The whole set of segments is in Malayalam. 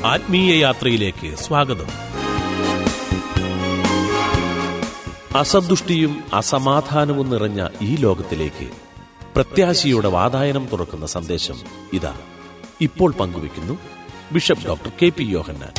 ആത്മീയ യാത്രയിലേക്ക് സ്വാഗതം അസന്തുഷ്ടിയും അസമാധാനവും നിറഞ്ഞ ഈ ലോകത്തിലേക്ക് പ്രത്യാശയുടെ വാതായനം തുറക്കുന്ന സന്ദേശം ഇതാ ഇപ്പോൾ പങ്കുവയ്ക്കുന്നു bishop doctor K P Yohannan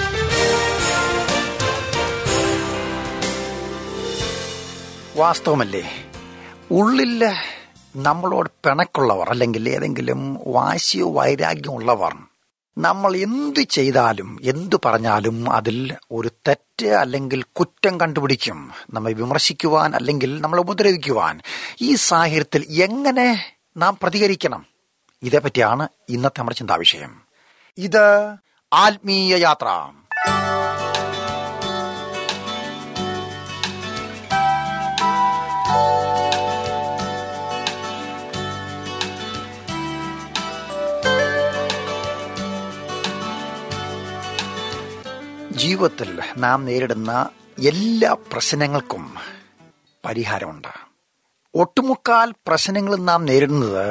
വാസ്തവമല്ലേ ഉള്ളിൽ നമ്മളോട് പിണക്കുള്ളവർ അല്ലെങ്കിൽ ഏതെങ്കിലും വാശിയോ വൈരാഗ്യം ഉള്ളവർ നമ്മൾ എന്തു ചെയ്താലും എന്തു പറഞ്ഞാലും അതിൽ ഒരു തെറ്റ് അല്ലെങ്കിൽ കുറ്റം കണ്ടുപിടിക്കും നമ്മെ വിമർശിക്കുവാൻ അല്ലെങ്കിൽ നമ്മളെ ഉപദ്രവിക്കുവാൻ ഈ സാഹചര്യത്തിൽ എങ്ങനെ നാം പ്രതികരിക്കണം ഇതേപ്പറ്റിയാണ് ഇന്നത്തെ നമ്മുടെ ചിന്താവിഷയം ഇത് ആത്മീയ യാത്ര ജീവിതത്തിൽ നാം നേരിടുന്ന എല്ലാ പ്രശ്നങ്ങൾക്കും പരിഹാരമുണ്ട് ഒട്ടുമുക്കാൽ പ്രശ്നങ്ങളും നാം നേരിടുന്നത്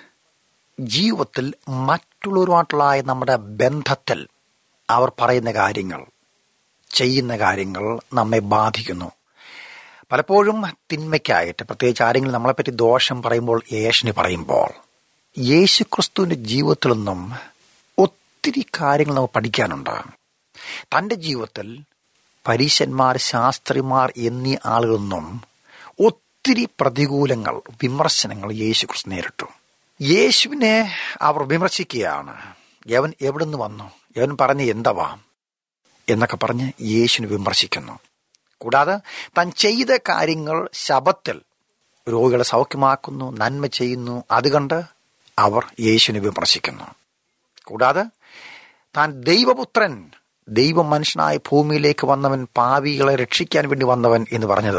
ജീവിതത്തിൽ മറ്റുള്ളവരുമായിട്ടുള്ള നമ്മുടെ ബന്ധത്തിൽ അവർ പറയുന്ന കാര്യങ്ങൾ ചെയ്യുന്ന കാര്യങ്ങൾ നമ്മെ ബാധിക്കുന്നു പലപ്പോഴും തിന്മയ്ക്കായിട്ട് പ്രത്യേകിച്ച് ആരെങ്കിലും നമ്മളെപ്പറ്റി ദോഷം പറയുമ്പോൾ യേശുവിന് പറയുമ്പോൾ യേശു ക്രിസ്തുവിൻ്റെ ജീവിതത്തിൽ നിന്നും ഒത്തിരി കാര്യങ്ങൾ നമുക്ക് പഠിക്കാനുണ്ട് തൻ്റെ ജീവിതത്തിൽ പരീശന്മാർ ശാസ്ത്രിമാർ എന്നീ ആളുകളൊന്നും ഒത്തിരി പ്രതികൂലങ്ങൾ വിമർശനങ്ങൾ യേശു ക്രിസ്തു നേരിട്ടു യേശുവിനെ അവർ വിമർശിക്കുകയാണ് യവൻ എവിടുന്ന് വന്നു യവൻ പറഞ്ഞ് എന്തവാ എന്നൊക്കെ പറഞ്ഞ് യേശുവിനെ വിമർശിക്കുന്നു കൂടാതെ താൻ ചെയ്ത കാര്യങ്ങൾ ശബത്തിൽ രോഗികളെ സൗഖ്യമാക്കുന്നു നന്മ ചെയ്യുന്നു അതുകൊണ്ട് അവർ യേശുവിനെ വിമർശിക്കുന്നു കൂടാതെ താൻ ദൈവപുത്രൻ ദൈവ മനുഷ്യനായ ഭൂമിയിലേക്ക് വന്നവൻ പാവികളെ രക്ഷിക്കാൻ വേണ്ടി വന്നവൻ എന്ന് പറഞ്ഞത്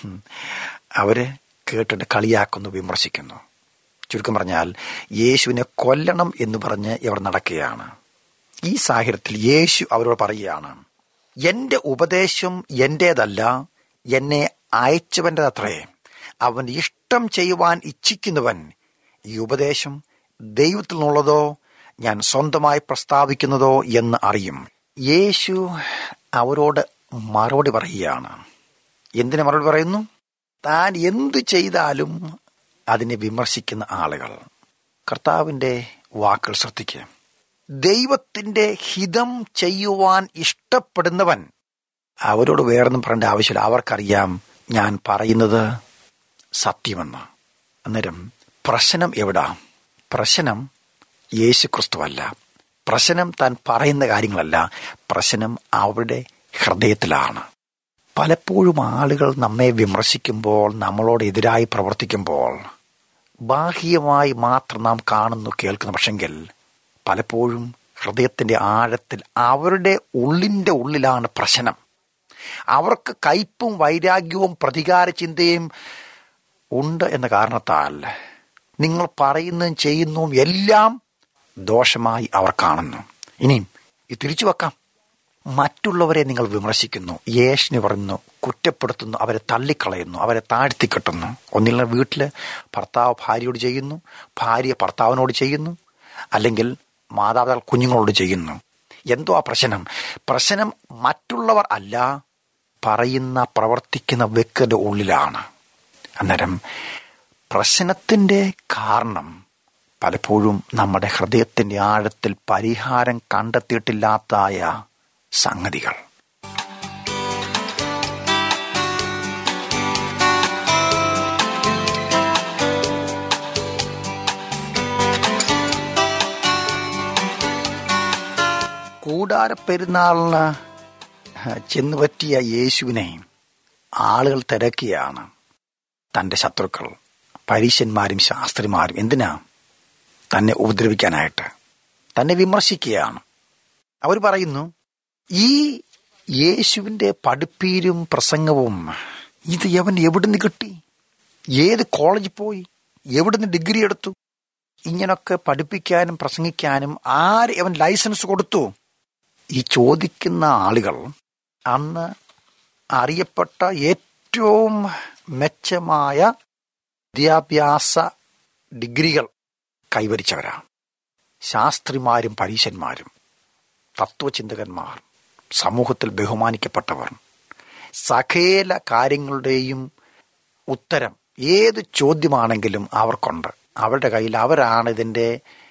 അവര് കേട്ടിട്ട് കളിയാക്കുന്നു വിമർശിക്കുന്നു ചുരുക്കം പറഞ്ഞാൽ യേശുവിനെ കൊല്ലണം എന്ന് പറഞ്ഞ് ഇവർ നടക്കുകയാണ് ഈ സാഹചര്യത്തിൽ യേശു അവരോട് പറയുകയാണ് എന്റെ ഉപദേശം എന്റേതല്ല എന്നെ അയച്ചവൻ്റെതത്രേ അവൻ ഇഷ്ടം ചെയ്യുവാൻ ഇച്ഛിക്കുന്നവൻ ഈ ഉപദേശം ദൈവത്തിൽ നിന്നുള്ളതോ ഞാൻ സ്വന്തമായി പ്രസ്താവിക്കുന്നതോ എന്ന് അറിയും യേശു അവരോട് മറുപടി പറയുകയാണ് എന്തിനു മറുപടി പറയുന്നു താൻ എന്തു ചെയ്താലും അതിനെ വിമർശിക്കുന്ന ആളുകൾ കർത്താവിൻ്റെ വാക്കുകൾ ശ്രദ്ധിക്കുക ദൈവത്തിൻ്റെ ഹിതം ചെയ്യുവാൻ ഇഷ്ടപ്പെടുന്നവൻ അവരോട് വേറൊന്നും പറയേണ്ട ആവശ്യമില്ല അവർക്കറിയാം ഞാൻ പറയുന്നത് സത്യമെന്ന് അന്നേരം പ്രശ്നം എവിടാ പ്രശ്നം യേശു ക്രിസ്തുവല്ല പ്രശ്നം താൻ പറയുന്ന കാര്യങ്ങളല്ല പ്രശ്നം അവരുടെ ഹൃദയത്തിലാണ് പലപ്പോഴും ആളുകൾ നമ്മെ വിമർശിക്കുമ്പോൾ നമ്മളോട് എതിരായി പ്രവർത്തിക്കുമ്പോൾ ബാഹ്യമായി മാത്രം നാം കാണുന്നു കേൾക്കുന്നു പക്ഷെങ്കിൽ പലപ്പോഴും ഹൃദയത്തിന്റെ ആഴത്തിൽ അവരുടെ ഉള്ളിന്റെ ഉള്ളിലാണ് പ്രശ്നം അവർക്ക് കയ്പും വൈരാഗ്യവും പ്രതികാര ചിന്തയും ഉണ്ട് എന്ന കാരണത്താൽ നിങ്ങൾ പറയുന്നതും ചെയ്യുന്നതും എല്ലാം ദോഷമായി അവർ കാണുന്നു ഇനിയും ഇത് തിരിച്ചു വെക്കാം മറ്റുള്ളവരെ നിങ്ങൾ വിമർശിക്കുന്നു യേശുവിന് പറയുന്നു കുറ്റപ്പെടുത്തുന്നു അവരെ തള്ളിക്കളയുന്നു അവരെ താഴ്ത്തിക്കെട്ടുന്നു ഒന്നില്ല വീട്ടിൽ ഭർത്താവ് ഭാര്യയോട് ചെയ്യുന്നു ഭാര്യ ഭർത്താവിനോട് ചെയ്യുന്നു അല്ലെങ്കിൽ മാതാപിതാക്കൾ കുഞ്ഞുങ്ങളോട് ചെയ്യുന്നു എന്തോ ആ പ്രശ്നം പ്രശ്നം മറ്റുള്ളവർ അല്ല പറയുന്ന പ്രവർത്തിക്കുന്ന വ്യക്തിയുടെ ഉള്ളിലാണ് അന്നേരം പ്രശ്നത്തിൻ്റെ കാരണം പലപ്പോഴും നമ്മുടെ ഹൃദയത്തിൻ്റെ ആഴത്തിൽ പരിഹാരം കണ്ടെത്തിയിട്ടില്ലാത്തായ സംഗതികൾ കൂടാരപ്പെരുന്നാളിന് ചെന്ന് പറ്റിയ യേശുവിനെ ആളുകൾ തിരക്കിയാണ് തൻ്റെ ശത്രുക്കൾ പരീശന്മാരും ശാസ്ത്രിമാരും എന്തിനാ തന്നെ ഉപദ്രവിക്കാനായിട്ട് തന്നെ വിമർശിക്കുകയാണ് അവർ പറയുന്നു ഈ യേശുവിൻ്റെ പഠിപ്പീരും പ്രസംഗവും ഇത് അവൻ എവിടുന്ന് കിട്ടി ഏത് കോളേജിൽ പോയി എവിടുന്ന് ഡിഗ്രി എടുത്തു ഇങ്ങനൊക്കെ പഠിപ്പിക്കാനും പ്രസംഗിക്കാനും ആര് അവൻ ലൈസൻസ് കൊടുത്തു ഈ ചോദിക്കുന്ന ആളുകൾ അന്ന് അറിയപ്പെട്ട ഏറ്റവും മെച്ചമായ വിദ്യാഭ്യാസ ഡിഗ്രികൾ കൈവരിച്ചവരാണ് ശാസ്ത്രിമാരും പരീശന്മാരും തത്വചിന്തകന്മാർ സമൂഹത്തിൽ ബഹുമാനിക്കപ്പെട്ടവർ സകേല കാര്യങ്ങളുടെയും ഉത്തരം ഏത് ചോദ്യമാണെങ്കിലും അവർക്കുണ്ട് അവരുടെ കയ്യിൽ അവരാണ് ഇതിൻ്റെ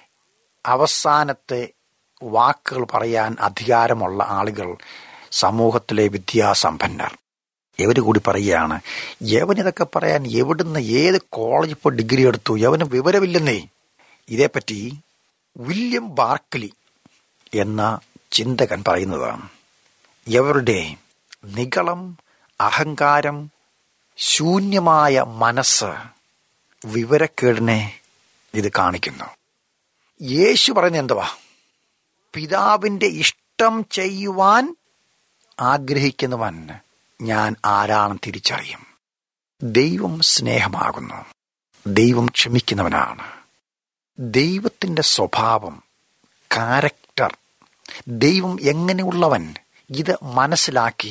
അവസാനത്തെ വാക്കുകൾ പറയാൻ അധികാരമുള്ള ആളുകൾ സമൂഹത്തിലെ വിദ്യാസമ്പന്നർ ഇവർ കൂടി പറയുകയാണ് യവൻ ഇതൊക്കെ പറയാൻ എവിടുന്ന് ഏത് കോളേജ് ഇപ്പോൾ ഡിഗ്രി എടുത്തു യവന് വിവരമില്ലെന്നേ ഇതേപ്പറ്റി വില്യം ബാർക്ലി എന്ന ചിന്തകൻ പറയുന്നതാണ് ഇവരുടെ നികളം അഹങ്കാരം ശൂന്യമായ മനസ്സ് വിവരക്കേടിനെ ഇത് കാണിക്കുന്നു യേശു പറയുന്നത് എന്തുവാ പിതാവിന്റെ ഇഷ്ടം ചെയ്യുവാൻ ആഗ്രഹിക്കുന്നവൻ ഞാൻ ആരാണെന്ന് തിരിച്ചറിയും ദൈവം സ്നേഹമാകുന്നു ദൈവം ക്ഷമിക്കുന്നവനാണ് ദൈവത്തിന്റെ സ്വഭാവം കാരക്ടർ ദൈവം എങ്ങനെയുള്ളവൻ ഇത് മനസ്സിലാക്കി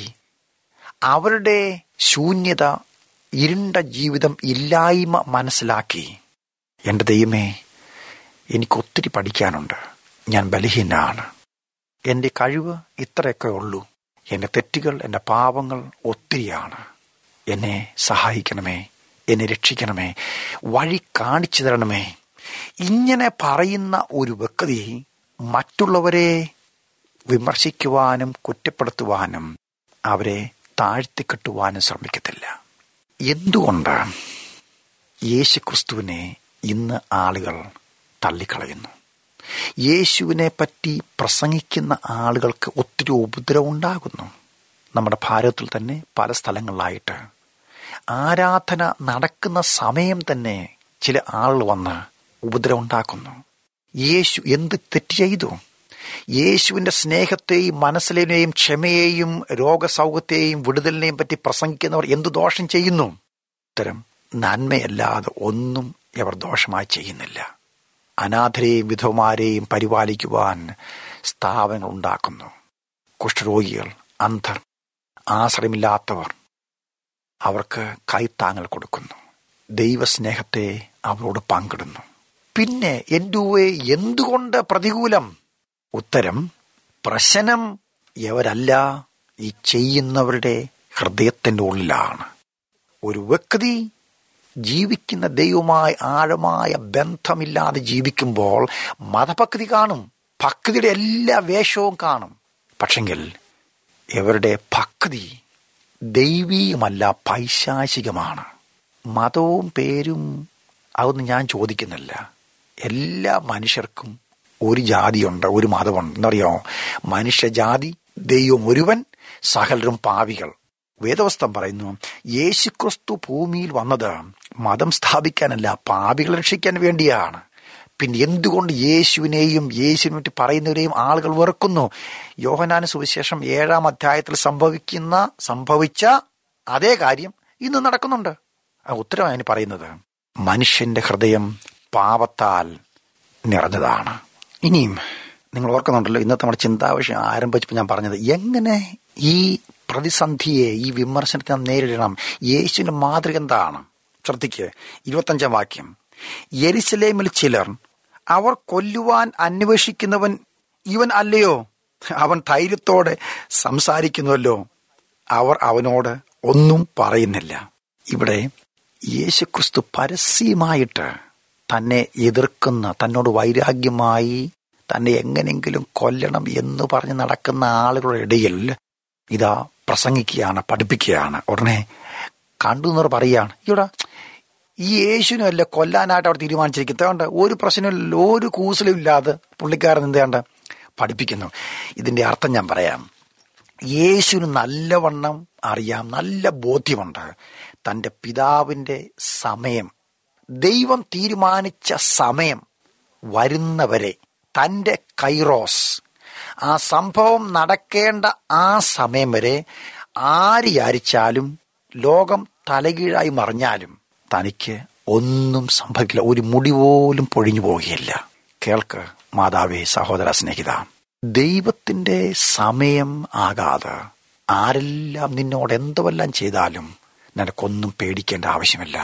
അവരുടെ ശൂന്യത ഇരുണ്ട ജീവിതം ഇല്ലായ്മ മനസ്സിലാക്കി എൻ്റെ ദൈവമേ എനിക്ക് ഒത്തിരി പഠിക്കാനുണ്ട് ഞാൻ ബലഹീനാണ് എൻ്റെ കഴിവ് ഇത്രയൊക്കെ ഉള്ളൂ എൻ്റെ തെറ്റുകൾ എൻ്റെ പാപങ്ങൾ ഒത്തിരിയാണ് എന്നെ സഹായിക്കണമേ എന്നെ രക്ഷിക്കണമേ വഴി കാണിച്ചു തരണമേ ഇങ്ങനെ പറയുന്ന ഒരു വ്യക്തി മറ്റുള്ളവരെ വിമർശിക്കുവാനും കുറ്റപ്പെടുത്തുവാനും അവരെ താഴ്ത്തിക്കെട്ടുവാനും ശ്രമിക്കത്തില്ല എന്തുകൊണ്ട് യേശുക്രിസ്തുവിനെ ഇന്ന് ആളുകൾ തള്ളിക്കളയുന്നു യേശുവിനെ പറ്റി പ്രസംഗിക്കുന്ന ആളുകൾക്ക് ഒത്തിരി ഉപദ്രവം ഉണ്ടാകുന്നു നമ്മുടെ ഭാരതത്തിൽ തന്നെ പല സ്ഥലങ്ങളിലായിട്ട് ആരാധന നടക്കുന്ന സമയം തന്നെ ചില ആളുകൾ വന്ന് ഉപദ്രവം ഉണ്ടാക്കുന്നു യേശു എന്ത് തെറ്റ് ചെയ്തു യേശുവിന്റെ സ്നേഹത്തെയും മനസ്സിലെയും ക്ഷമയെയും രോഗസൗഖ്യത്തെയും വിടുതലിനെയും പറ്റി പ്രസംഗിക്കുന്നവർ എന്തു ദോഷം ചെയ്യുന്നു ഉത്തരം നന്മയല്ലാതെ ഒന്നും ഇവർ ദോഷമായി ചെയ്യുന്നില്ല അനാഥരെയും വിധവമാരെയും പരിപാലിക്കുവാൻ സ്ഥാപനങ്ങൾ ഉണ്ടാക്കുന്നു കുഷ്ഠരോഗികൾ അന്ധർ ആശ്രയമില്ലാത്തവർ അവർക്ക് കൈത്താങ്ങൽ കൊടുക്കുന്നു ദൈവസ്നേഹത്തെ അവരോട് പങ്കിടുന്നു പിന്നെ എന്തുവേ എന്തുകൊണ്ട് പ്രതികൂലം ഉത്തരം പ്രശ്നം ഇവരല്ല ഈ ചെയ്യുന്നവരുടെ ഹൃദയത്തിൻ്റെ ഉള്ളിലാണ് ഒരു വ്യക്തി ജീവിക്കുന്ന ദൈവമായി ആഴമായ ബന്ധമില്ലാതെ ജീവിക്കുമ്പോൾ മതഭക്തി കാണും ഭക്തിയുടെ എല്ലാ വേഷവും കാണും പക്ഷെങ്കിൽ ഇവരുടെ ഭക്തി ദൈവീയമല്ല പൈശാചികമാണ് മതവും പേരും അതൊന്നും ഞാൻ ചോദിക്കുന്നില്ല എല്ലാ മനുഷ്യർക്കും ഒരു ജാതിയുണ്ട് ഒരു മതമുണ്ട് എന്നറിയോ മനുഷ്യജാതി ദൈവം ഒരുവൻ സകലരും പാവികൾ വേദവസ്തം പറയുന്നു യേശുക്രിസ്തു ഭൂമിയിൽ വന്നത് മതം സ്ഥാപിക്കാനല്ല പാപികളെ രക്ഷിക്കാൻ വേണ്ടിയാണ് പിന്നെ എന്തുകൊണ്ട് യേശുവിനെയും യേശുവിനെ പറ്റി പറയുന്നവരെയും ആളുകൾ വെറുക്കുന്നു യോഹനാന സുവിശേഷം ഏഴാം അധ്യായത്തിൽ സംഭവിക്കുന്ന സംഭവിച്ച അതേ കാര്യം ഇന്ന് നടക്കുന്നുണ്ട് ആ ഉത്തരവാണ് അതിന് പറയുന്നത് മനുഷ്യന്റെ ഹൃദയം പാപത്താൽ നിറഞ്ഞതാണ് ഇനിയും നിങ്ങൾ ഓർക്കുന്നുണ്ടല്ലോ ഇന്നത്തെ നമ്മുടെ ചിന്താവിഷയം ആരംഭിച്ചപ്പോൾ ഞാൻ പറഞ്ഞത് എങ്ങനെ ഈ പ്രതിസന്ധിയെ ഈ വിമർശനത്തെ നാം നേരിടണം യേശുവിന്റെ മാതൃക എന്താണ് ശ്രദ്ധിക്കുക ഇരുപത്തഞ്ചാം വാക്യം യെരുസലേമിൽ ചിലർ അവർ കൊല്ലുവാൻ അന്വേഷിക്കുന്നവൻ ഇവൻ അല്ലയോ അവൻ ധൈര്യത്തോടെ സംസാരിക്കുന്നുവല്ലോ അവർ അവനോട് ഒന്നും പറയുന്നില്ല ഇവിടെ യേശുക്രിസ്തു പരസ്യമായിട്ട് തന്നെ എതിർക്കുന്ന തന്നോട് വൈരാഗ്യമായി തന്നെ എങ്ങനെങ്കിലും കൊല്ലണം എന്ന് പറഞ്ഞ് നടക്കുന്ന ആളുകളുടെ ഇടയിൽ ഇതാ പ്രസംഗിക്കുകയാണ് പഠിപ്പിക്കുകയാണ് ഉടനെ കണ്ടു എന്നവർ പറയുകയാണ് ഇവിടെ ഈ യേശുവിനല്ല കൊല്ലാനായിട്ട് അവർ തീരുമാനിച്ചിരിക്കുന്നത് ഒരു പ്രശ്നമില്ല ഒരു കൂസലും ഇല്ലാതെ പുള്ളിക്കാരൻ എന്തുകൊണ്ട് പഠിപ്പിക്കുന്നു ഇതിന്റെ അർത്ഥം ഞാൻ പറയാം യേശുവിന് നല്ലവണ്ണം അറിയാം നല്ല ബോധ്യമുണ്ട് തൻ്റെ പിതാവിൻ്റെ സമയം ദൈവം തീരുമാനിച്ച സമയം വരുന്നവരെ തൻ്റെ കൈറോസ് ആ സംഭവം നടക്കേണ്ട ആ സമയം വരെ ആര് വിചാരിച്ചാലും ലോകം തലകീഴായി മറിഞ്ഞാലും തനിക്ക് ഒന്നും സംഭവിക്കില്ല ഒരു മുടി പോലും പൊഴിഞ്ഞു പോവുകയില്ല കേൾക്ക് മാതാവേ സഹോദര സ്നേഹിത ദൈവത്തിന്റെ സമയം ആകാതെ ആരെല്ലാം നിന്നോട് എന്തുവെല്ലാം ചെയ്താലും നിനക്കൊന്നും പേടിക്കേണ്ട ആവശ്യമില്ല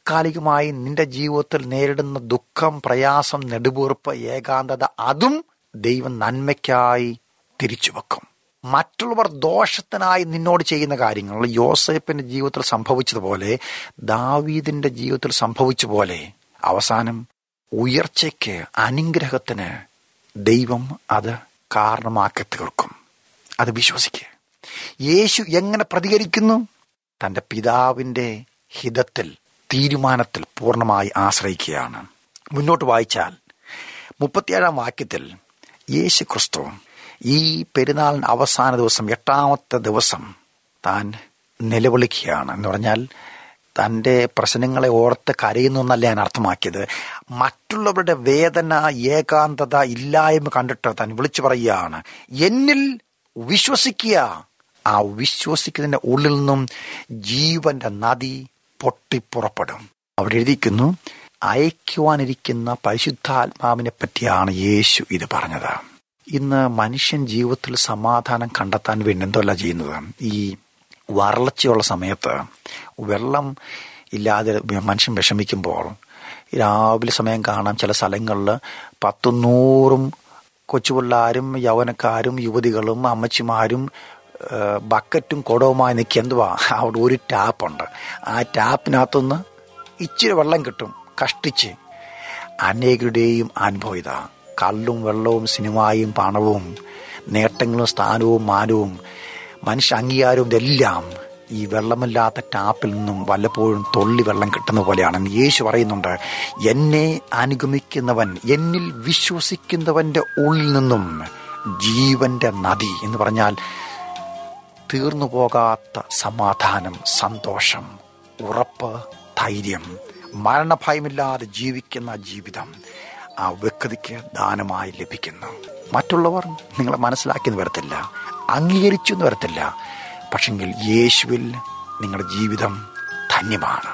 താൽക്കാലികമായി നിന്റെ ജീവിതത്തിൽ നേരിടുന്ന ദുഃഖം പ്രയാസം നെടുവീർപ്പ് ഏകാന്തത അതും ദൈവം നന്മയ്ക്കായി തിരിച്ചു വെക്കും മറ്റുള്ളവർ ദോഷത്തിനായി നിന്നോട് ചെയ്യുന്ന കാര്യങ്ങൾ യോസേപ്പിന്റെ ജീവിതത്തിൽ സംഭവിച്ചതുപോലെ ദാവീദിന്റെ ജീവിതത്തിൽ സംഭവിച്ച പോലെ അവസാനം ഉയർച്ചയ്ക്ക് അനുഗ്രഹത്തിന് ദൈവം അത് കാരണമാക്കി തീർക്കും അത് വിശ്വസിക്കുക യേശു എങ്ങനെ പ്രതികരിക്കുന്നു തന്റെ പിതാവിന്റെ ഹിതത്തിൽ തീരുമാനത്തിൽ പൂർണ്ണമായി ആശ്രയിക്കുകയാണ് മുന്നോട്ട് വായിച്ചാൽ മുപ്പത്തിയേഴാം വാക്യത്തിൽ യേശു ക്രിസ്തു ഈ പെരുന്നാളിന് അവസാന ദിവസം എട്ടാമത്തെ ദിവസം താൻ നിലവിളിക്കുകയാണ് എന്ന് പറഞ്ഞാൽ തൻ്റെ പ്രശ്നങ്ങളെ ഓർത്ത് കരയുന്നു എന്നല്ല ഞാൻ അർത്ഥമാക്കിയത് മറ്റുള്ളവരുടെ വേദന ഏകാന്തത ഇല്ലായ്മ കണ്ടിട്ട് താൻ വിളിച്ചു പറയുകയാണ് എന്നിൽ വിശ്വസിക്കുക ആ വിശ്വസിക്കുന്നതിൻ്റെ ഉള്ളിൽ നിന്നും ജീവന്റെ നദി പൊട്ടിപ്പുറപ്പെടും അവിടെ എഴുതിക്കുന്നു അയക്കുവാനിരിക്കുന്ന പരിശുദ്ധാത്മാവിനെ പറ്റിയാണ് യേശു ഇത് പറഞ്ഞത് ഇന്ന് മനുഷ്യൻ ജീവിതത്തിൽ സമാധാനം കണ്ടെത്താൻ വേണ്ടി എന്തല്ല ചെയ്യുന്നത് ഈ വരൾച്ചയുള്ള സമയത്ത് വെള്ളം ഇല്ലാതെ മനുഷ്യൻ വിഷമിക്കുമ്പോൾ രാവിലെ സമയം കാണാം ചില സ്ഥലങ്ങളിൽ പത്തും നൂറും കൊച്ചുപിള്ളാരും യൗവനക്കാരും യുവതികളും അമ്മച്ചിമാരും ബക്കറ്റും കുടവുമായി നിൽക്കുക എന്തുവാ അവിടെ ഒരു ടാപ്പുണ്ട് ആ ടാപ്പിനകത്തുനിന്ന് ഇച്ചിരി വെള്ളം കിട്ടും കഷ്ടിച്ച് അനേകരുടെയും അനുഭവം ഇതാ കള്ളും വെള്ളവും സിനിമയും പണവും നേട്ടങ്ങളും സ്ഥാനവും മാനവും മനുഷ്യ അംഗീകാരവും ഇതെല്ലാം ഈ വെള്ളമില്ലാത്ത ടാപ്പിൽ നിന്നും വല്ലപ്പോഴും തൊള്ളി വെള്ളം കിട്ടുന്ന പോലെയാണ് യേശു പറയുന്നുണ്ട് എന്നെ അനുഗമിക്കുന്നവൻ എന്നിൽ വിശ്വസിക്കുന്നവന്റെ ഉള്ളിൽ നിന്നും ജീവന്റെ നദി എന്ന് പറഞ്ഞാൽ തീർന്നു പോകാത്ത സമാധാനം സന്തോഷം ഉറപ്പ് ധൈര്യം മരണഭയമില്ലാതെ ജീവിക്കുന്ന ജീവിതം ആ വ്യക്തിക്ക് ദാനമായി ലഭിക്കുന്നു മറ്റുള്ളവർ നിങ്ങളെ മനസ്സിലാക്കിയെന്ന് വരത്തില്ല അംഗീകരിച്ചു എന്ന് വരത്തില്ല പക്ഷെങ്കിൽ യേശുവിൽ നിങ്ങളുടെ ജീവിതം ധന്യമാണ്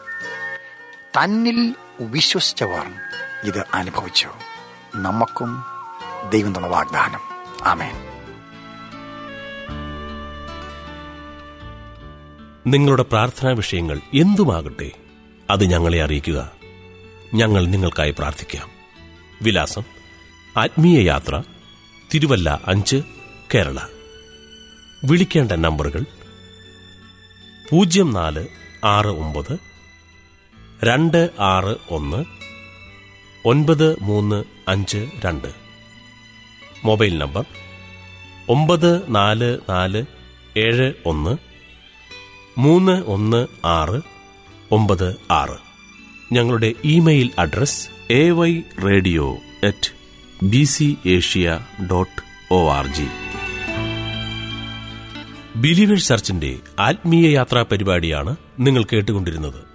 തന്നിൽ വിശ്വസിച്ചവർ ഇത് അനുഭവിച്ചു നമുക്കും ദൈവം തന്ന വാഗ്ദാനം ആമേൻ നിങ്ങളുടെ പ്രാർത്ഥനാ വിഷയങ്ങൾ എന്തുമാകട്ടെ അത് ഞങ്ങളെ അറിയിക്കുക ഞങ്ങൾ നിങ്ങൾക്കായി പ്രാർത്ഥിക്കാം വിലാസം ആത്മീയ യാത്ര തിരുവല്ല അഞ്ച് കേരള വിളിക്കേണ്ട നമ്പറുകൾ പൂജ്യം നാല് ആറ് ഒമ്പത് രണ്ട് ആറ് ഒന്ന് ഒൻപത് മൂന്ന് അഞ്ച് രണ്ട് മൊബൈൽ നമ്പർ ഒമ്പത് നാല് നാല് ഏഴ് ഒന്ന് മൂന്ന് ഒന്ന് ആറ് ഒമ്പത് ആറ് ഞങ്ങളുടെ email address A Y radio at B C Asia dot O R G believers ചർച്ചിന്റെ ആത്മീയ യാത്രാ പരിപാടിയാണ് നിങ്ങൾ കേട്ടുകൊണ്ടിരുന്നത്